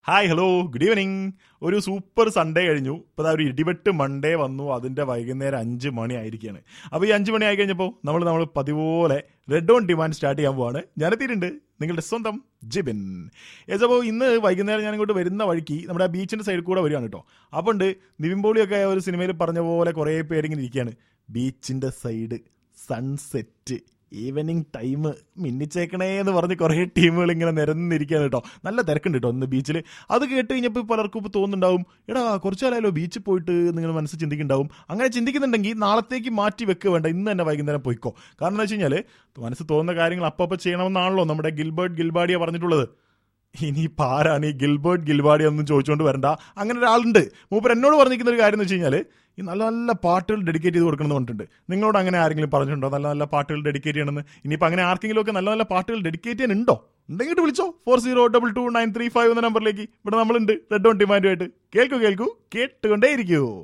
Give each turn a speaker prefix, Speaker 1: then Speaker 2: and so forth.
Speaker 1: hi hello good evening ഒരു super Sunday കഴിഞ്ഞു ഇപ്പോൾ ഒരു ഇടിവെട്ട് മൺഡേ വന്നു അതിൻ്റെ വൈകുന്നേരം അഞ്ച് മണി ആയിരിക്കുകയാണ് അപ്പോൾ ഈ അഞ്ച് മണി ആയി കഴിഞ്ഞപ്പോൾ നമ്മൾ നമ്മൾ പതിപോലെ റെഡ് ഓൺ ഡിമാൻഡ് സ്റ്റാർട്ട് ചെയ്യാൻ പോവാണ് ഞാനെത്തിയിട്ടുണ്ട് നിങ്ങളുടെ സ്വന്തം ജിബിൻ യെസ് അപ്പോൾ ഇന്ന് വൈകുന്നേരം ഞാൻ ഇങ്ങോട്ട് വരുന്ന വഴിക്ക് നമ്മുടെ ആ ബീച്ചിൻ്റെ സൈഡിൽ കൂടെ വരികയാണ് കേട്ടോ അപ്പോൾ ഉണ്ട് നിവിൻ പോളിയൊക്കെ ഒരു സിനിമയിൽ പറഞ്ഞ പോലെ കുറേ പേരിങ്ങനെ ഇരിക്കുകയാണ് ബീച്ചിൻ്റെ സൈഡ് സൺസെറ്റ് ഈവനിങ് ടൈം മിന്നിച്ചേക്കണേ എന്ന് പറഞ്ഞ് കുറേ ടീമുകൾ ഇങ്ങനെ നിരന്നിരിക്കുകയാണ് കേട്ടോ നല്ല തിരക്കുണ്ട് കേട്ടോ ഇന്ന് ബീച്ചിൽ അത് കേട്ട് കഴിഞ്ഞപ്പോൾ പലർക്കും ഇപ്പോൾ തോന്നുന്നുണ്ടാവും എടാ കുറച്ചു കാലമല്ലോ ബീച്ചിൽ പോയിട്ട് നിങ്ങൾ മനസ്സ് ചിന്തിക്കുന്നുണ്ടാവും അങ്ങനെ ചിന്തിക്കുന്നുണ്ടെങ്കിൽ നാളത്തേക്ക് മാറ്റി വെക്കുക വേണ്ട ഇന്ന് തന്നെ വൈകുന്നേരം പോയിക്കോ കാരണം എന്താ വെച്ച് കഴിഞ്ഞാൽ മനസ്സ് തോന്നുന്ന കാര്യങ്ങൾ അപ്പം ചെയ്യണമെന്നാണല്ലോ നമ്മുടെ ഗിൽബർട്ട് ഗിൽബാഡിയ പറഞ്ഞിട്ടുള്ളത് ഇനി ആരാണ് ഈ ഗിൽബർട്ട് ഗിൽബാഡി ഒന്നും ചോദിച്ചുകൊണ്ട് വരണ്ട അങ്ങനെ ഒരാളുണ്ട് മൂപ്പർ എന്നോട് പറഞ്ഞിരിക്കുന്ന ഒരു കാര്യം എന്ന് വെച്ച് കഴിഞ്ഞാൽ ഈ നല്ല നല്ല പാട്ടുകൾ ഡെഡിക്കേറ്റ് ചെയ്ത് കൊടുക്കണം എന്ന് പറഞ്ഞിട്ടുണ്ട് നിങ്ങളോട് അങ്ങനെ ആരെങ്കിലും പറഞ്ഞിട്ടുണ്ടോ നല്ല നല്ല പാട്ടുകൾ ഡെഡിക്കേറ്റ് ചെയ്യണമെന്ന് ഇനിയിപ്പോൾ അങ്ങനെ ആർക്കെങ്കിലും ഒക്കെ നല്ല നല്ല പാട്ടുകൾ ഡെഡിക്കേറ്റ് ചെയ്യാനുണ്ടോ ഉണ്ടെങ്കിൽ വിളിച്ചോ four zero double two nine three five എന്ന നമ്പറിലേക്ക് ഇവിടെ നമ്മളുണ്ട് റെഡ് ഓൺ ഡിമാൻഡുമായിട്ട് കേൾക്കൂ കേൾക്കൂ കേട്ടുകൊണ്ടേ ഇരിക്കൂ